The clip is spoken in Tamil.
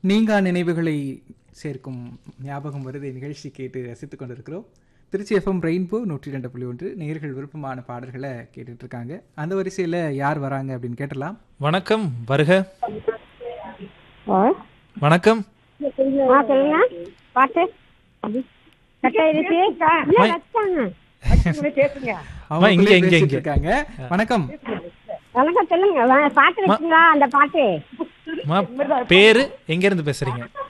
நீங்கா நினைவுகளை சேர்க்கும் ஞாபகம் வருது நிகழ்ச்சி கேட்டு ரசித்துக் கொண்டிருக்கிறோம் திருச்சி எஃப்எம் ரெயின்போ நூற்றி ரெண்டு புள்ளி ஒன்று நேர்கள் விருப்பமான பாடல்களை கேட்டுட்டு இருக்காங்க அந்த வரிசையில் யார் வராங்க அப்படின்னு கேட்டலாம் வணக்கம் வருக ஆ வணக்கம் ஆ சொல்லுங்க பாட்டு கட்டை இருக்கு இல்ல, வச்சாங்க. அவங்க இங்க, உள்ளே இங்க, பேசிட்டு இங்க. இருக்காங்க வணக்கம் வணக்கம் சொல்லுங்க வா- பாட்டு வச்சுங்களா அந்த பாட்டு அம்மா, பேரு எங்க இருந்து பேசுறீங்க